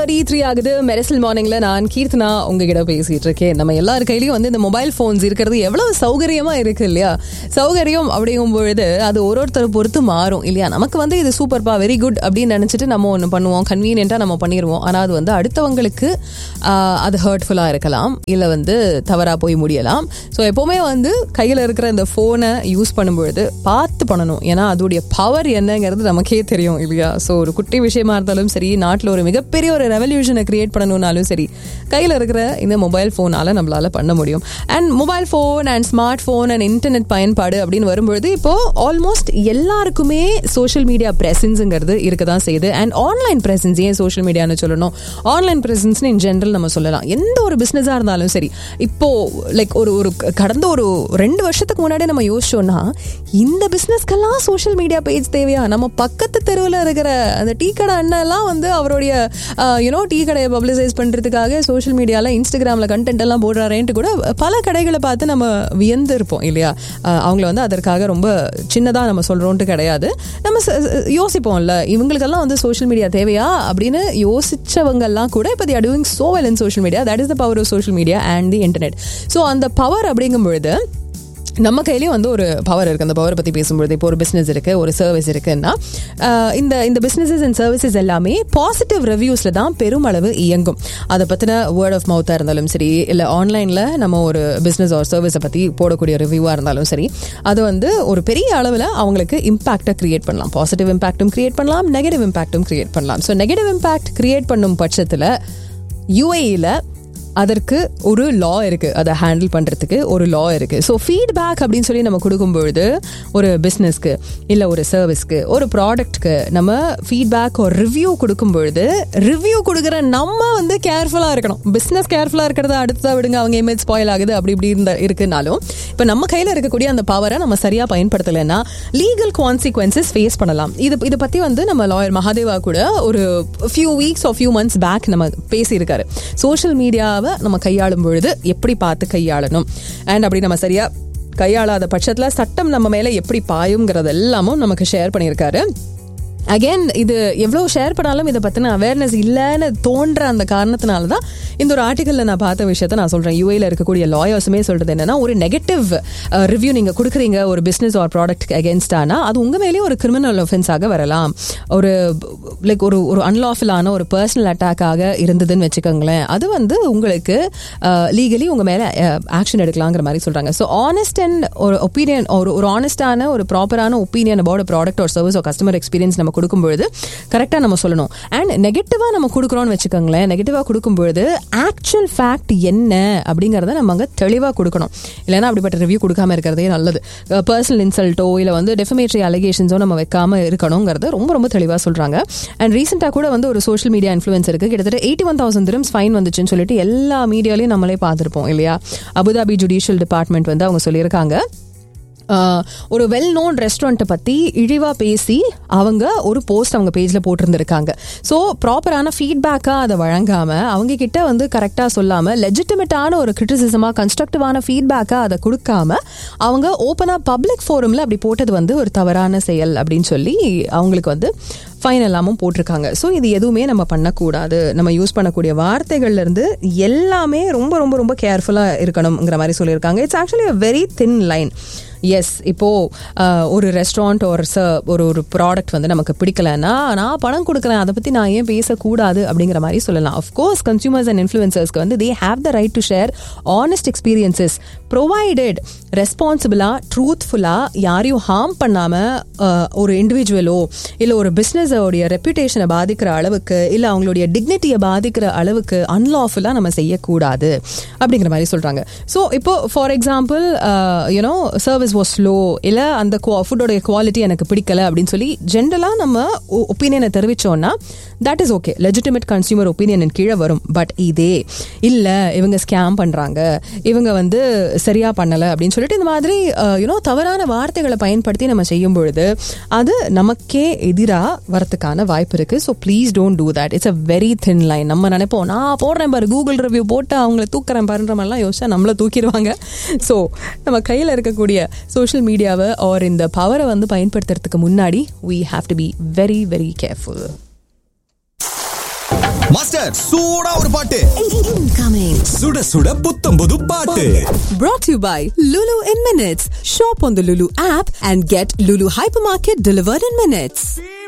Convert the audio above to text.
Thirty three ஆகுது மெரசல் மார்னிங்ல நான் கீர்த்தனா உங்ககிட்ட பேசிட்டு இருக்கேன் நம்ம எல்லார் கையிலயும் வந்து இந்த மொபைல் போன்ஸ் இருக்கிறது எவ்வளவு சௌகரியமா இருக்கு இல்லையா சௌகரியம் அப்படிங்கும் பொழுது அது ஒரு ஒருத்தரை பொறுத்து மாறும் இல்லையா நமக்கு வந்து இது சூப்பர்பா வெரி குட் அப்படின்னு நினைச்சிட்டு நம்ம ஒன்று பண்ணுவோம் கன்வீனியன்ட்டா நம்ம பண்ணிடுவோம் ஆனா அது வந்து அடுத்தவங்களுக்கு ஆஹ், அது ஹர்ட்ஃபுல்லா இருக்கலாம் இல்ல வந்து தவறா போய் முடியலாம் ஸோ எப்பவுமே வந்து கையில இருக்கிற இந்த போனை யூஸ் பண்ணும்பொழுது பார்த்து பண்ணணும் ஏன்னா அதோடைய பவர் என்னங்கிறது நமக்கே தெரியும் இல்லையா ஸோ ஒரு குட்டி விஷயமா இருந்தாலும் சரி நாட்டில் ஒரு மிகப்பெரிய ஒரு ரெவல்யூஷனை கிரியேட் பண்ணணும்னாலும் சரி கையில் இருக்கிற இந்த மொபைல் ஃபோனால் நம்மளால பண்ண முடியும் and mobile phone and smart phone and internet பயன்பாடு அப்படின்னு வரும்பொழுது இப்போ ஆல்மோஸ்ட் எல்லாருக்குமே சோஷியல் மீடியா பிரசன்ஸுங்கிறது இருக்க தான் செய்யுது அண்ட் ஆன்லைன் பிரசன்ஸ் ஏன் சோஷியல் மீடியான்னு சொல்லணும் ஆன்லைன் பிரசன்ஸ்னு இன் ஜென்ரல் நம்ம சொல்லலாம் எந்த ஒரு பிஸ்னஸாக இருந்தாலும் சரி இப்போ லைக் ஒரு ஒரு கடந்த ஒரு ரெண்டு வருஷத்துக்கு முன்னாடி நம்ம யோசிச்சோம்னா இந்த பிஸ்னஸ்க்கெல்லாம் சோஷியல் மீடியா பேஜ் தேவையா நம்ம பக்கத்து தெருவில் இருக்கிற அந்த டீ கடை அண்ணெல்லாம் வந்து அவருடைய யூனோ டீ கடையை பப்ளிசைஸ் பண்ணுறதுக்காக சோஷியல் மீடியாவில் இன்ஸ்டாகிராமில் கண்டென்ட் எல்லாம் போடுறாரேன்ட்டு கூட பல கடைகளை பார்த்து நம்ம வியந்து இருப்போம் இல்லையா அஹ், அவங்கள வந்து அதற்காக ரொம்ப சின்னதாக நம்ம சொல்கிறோன்ட்டு கிடையாது நம்ம ச- ச- யோசிப்போம்ல இவங்களுக்கெல்லாம் வந்து சோஷியல் மீடியா தேவையா அப்படின்னு யோசிச்சவங்கெல்லாம் கூட இப்போ they are doing so well in social media that is the power of social media and the internet so அந்த பவர் அப்படிங்கும் பொழுது நம்ம கையிலயும் வந்து ஒரு பவர் இருக்கு அந்த பவர் பத்தி பேசும்பொழுது இப்போ ஒரு பிசினஸ் இருக்கு ஒரு சர்வீஸ் இருக்குன்னா ஆஹ் இந்த இந்த பிசினஸஸ் அண்ட் சர்வீசஸ் எல்லாமே பாசிட்டிவ் ரிவ்யூஸ்ல தான் பெருமளவு இயங்கும் அதை பத்தின வேர்ட் ஆஃப் மவுத்தா இருந்தாலும் சரி இல்ல ஆன்லைன்ல நம்ம ஒரு பிசினஸ் ஒரு சர்வீஸை பத்தி போடக்கூடிய ரிவ்யூவா இருந்தாலும் சரி அது வந்து ஒரு பெரிய அளவில் அவங்களுக்கு இம்பாக்டை கிரியேட் பண்ணலாம் பாசிட்டிவ் இம்பாக்டும் கிரியேட் பண்ணலாம் நெகட்டிவ் இம்பாக்டும் கிரியேட் பண்ணலாம் ஸோ நெகட்டிவ் இம்பாக்ட் கிரியேட் பண்ணும் பட்சத்தில் யூஏஇல அதற்கு ஒரு லா இருக்கு அதை ஹேண்டில் பண்றதுக்கு ஒரு லா இருக்கு ஸோ ஃபீட்பேக் அப்படின்னு சொல்லி நம்ம கொடுக்கும்பொழுது ஒரு பிஸ்னஸ்க்கு இல்லை ஒரு சர்வீஸ்க்கு ஒரு ப்ராடக்ட்க்கு நம்ம ஃபீட்பேக் ஒரு ரிவ்யூ கொடுக்கும் பொழுது ரிவ்யூ கொடுக்குற நம்ம வந்து கேர்ஃபுல்லாக இருக்கணும் பிஸ்னஸ் கேர்ஃபுல்லாக இருக்கிறத அடுத்ததாக விடுங்க அவங்க இமேஜ் ஸ்பாயில் ஆகுது அப்படி இப்படி இருந்த இருக்குனாலும் இப்போ நம்ம கையில் இருக்கக்கூடிய அந்த பவரை நம்ம சரியாக பயன்படுத்தலைன்னா லீகல் கான்சிக்வன்சஸ் ஃபேஸ் பண்ணலாம் இது இதை பற்றி வந்து நம்ம லாயர் மகாதேவா கூட ஒரு few weeks or few months back நம்ம பேசியிருக்காரு சோஷியல் மீடியாவை நம்ம கையாளும் பொழுது எப்படி பார்த்து கையாளணும் அண்ட் அப்படி நம்ம சரியா கையாளாத பட்சத்தில் சட்டம் நம்ம மேலே எப்படி பாயுங்கிறது எல்லாமும் நமக்கு ஷேர் பண்ணியிருக்காரு அகைன் இது எவ்வளோ ஷேர் பண்ணாலும் இதை பற்றின அவேர்னஸ் இல்லைன்னு தோன்ற அந்த காரணத்தினால தான் இந்த ஒரு ஆர்டிக்கலில் நான் பார்த்த விஷயத்த நான் சொல்கிறேன் யூஏல இருக்கக்கூடிய லாயர்ஸுமே சொல்கிறது என்னன்னா ஒரு நெகட்டிவ் ரிவ்யூ நீங்கள் கொடுக்குறீங்க ஒரு பிஸ்னஸ் ஆர் ப்ராடக்ட் அகேன்ஸ்டானா அது உங்கள் மேலேயே ஒரு கிரிமினல் ஒஃபென்ஸாக வரலாம் ஒரு லைக் ஒரு ஒரு அன்லாஃபுல்லான ஒரு பர்சனல் அட்டாக்காக இருந்ததுன்னு வச்சுக்கோங்களேன் அது வந்து உங்களுக்கு லீகலி உங்கள் மேலே ஆக்ஷன் எடுக்கலாங்கிற மாதிரி சொல்கிறாங்க ஸோ ஆனஸ்ட் அண்ட் ஒரு ஒப்பீனியன் ஒரு ஒரு ஆனஸ்டான ஒரு ப்ராப்பரான ஒப்பீனியன் அபவுட் ப்ராடக்ட் ஒரு சர்வீஸ் ஒரு கஸ்டமர் எக்ஸ்பீரியன்ஸ் நம்ம கொடுக்கும்பொழுது கரெக்டாக நம்ம சொல்லணும் அண்ட் நெகட்டிவாக நம்ம கொடுக்குறோம்னு வச்சுக்கோங்களேன் நெகட்டிவாக கொடுக்கும்பொழுது ஆக்சுவல் ஃபேக்ட் என்ன அப்படிங்கிறத நம்ம அங்கே தெளிவாக கொடுக்கணும் இல்லைன்னா அப்படிப்பட்ட ரிவ்யூ கொடுக்காம இருக்கிறதே நல்லது பர்சனல் இன்சல்ட்டோ இல்லை வந்து டெஃபமேட்ரி அலிகேஷன்ஸோ நம்ம வைக்காம இருக்கணுங்கிறது ரொம்ப ரொம்ப தெளிவாக சொல்கிறாங்க அண்ட் ரீசெண்டாக கூட வந்து ஒரு சோஷியல் மீடியா இன்ஃப்ளூயன்ஸருக்கு கிட்டத்தட்ட eighty one thousand dirhams fine வந்துச்சுன்னு சொல்லிட்டு எல்லா மீடியாலையும் நம்மளே பார்த்துருப்போம் இல்லையா அபுதாபி ஜுடிஷியல் டிபார்ட்மெண்ட் வந்து அவங்க சொல்லியிருக்காங்க ஆஹ் ஒரு வெல் நோன் ரெஸ்டாரண்ட்டை பற்றி இழிவாக பேசி அவங்க ஒரு போஸ்ட் அவங்க பேஜில் போட்டிருந்திருக்காங்க ஸோ ப்ராப்பரான ஃபீட்பேக்காக அதை வழங்காமல் அவங்க கிட்ட வந்து கரெக்டாக சொல்லாமல் லெஜிட்டிமேட்டான ஒரு கிரிட்டிசிசமாக கன்ஸ்ட்ரக்டிவான ஃபீட்பேக்காக அதை கொடுக்காம அவங்க ஓப்பனாக பப்ளிக் ஃபோரமில் அப்படி போட்டது வந்து ஒரு தவறான செயல் அப்படின்னு சொல்லி அவங்களுக்கு வந்து ஃபைன் எல்லாமும் போட்டிருக்காங்க ஸோ இது எதுவுமே நம்ம பண்ணக்கூடாது நம்ம யூஸ் பண்ணக்கூடிய வார்த்தைகள்ல இருந்து எல்லாமே ரொம்ப ரொம்ப ரொம்ப கேர்ஃபுல்லாக இருக்கணுங்கிற மாதிரி சொல்லியிருக்காங்க it's actually a very thin line yes இப்போ அஹ், ஒரு ரெஸ்டாரண்ட் ஒரு ச ஒரு ஒரு ப்ராடக்ட் வந்து நமக்கு பிடிக்கலன்னா நான் பணம் கொடுக்குறேன் அதை பற்றி நான் ஏன் பேசக்கூடாது அப்படிங்கிற மாதிரி சொல்லலாம் அஃப்கோர்ஸ் கன்சியூமர்ஸ் அண்ட் இன்ஃப்ளூயன்சர்ஸ்க்கு வந்து they have the right to share honest experiences provided ரெஸ்பான்சிபிளாக ட்ரூத்ஃபுல்லாக யாரையும் ஹார்ம் பண்ணாமல் ஒரு இண்டிவிஜுவலோ இல்லை ஒரு பிஸ்னஸோடைய ரெப்யூட்டேஷனை பாதிக்கிற அளவுக்கு இல்லை அவங்களுடைய டிக்னிட்டியை பாதிக்கிற அளவுக்கு அன்லாஃபுல்லாக நம்ம செய்யக்கூடாது அப்படிங்கிற மாதிரி சொல்கிறாங்க ஸோ இப்போ for example you know service was slow இல்லை அந்த ஃபுட்டோடைய குவாலிட்டி எனக்கு பிடிக்கல அப்படின்னு சொல்லி ஜென்ரலாக நம்ம ஒப்பீனியனை தெரிவிச்சோம்னா that is okay legitimate consumer opinion கீழே வரும் பட் இதே இல்லை இவங்க ஸ்கேம் பண்ணுறாங்க இவங்க வந்து சரியா பண்ணலை அப்படின்னு சொல்லிட்டு இந்த மாதிரி யூனோ தவறான வார்த்தைகளை பயன்படுத்தி நம்ம செய்யும் பொழுது அது நமக்கே எதிராக வரத்துக்கான வாய்ப்பு இருக்கு so please don't do that it's a very thin line நம்ம நினைப்போம் நான் போடுறேன் பாரு கூகுள் ரிவ்யூ போட்டு அவங்கள தூக்குறேன் பாருன்ற மாதிரிலாம் யோசிச்சா நம்மள தூக்கிடுவாங்க ஸோ நம்ம கையில் இருக்கக்கூடிய சோஷியல் மீடியாவை ஆர் இந்த பவரை வந்து பயன்படுத்துறதுக்கு முன்னாடி we have to be very very careful master சூடா ஒரு பாட்டு Incoming. சுட சுட புத்தம் புது பாட்டு Brought to you by Lulu in Minutes. Shop on the Lulu app and get Lulu Hypermarket delivered in minutes.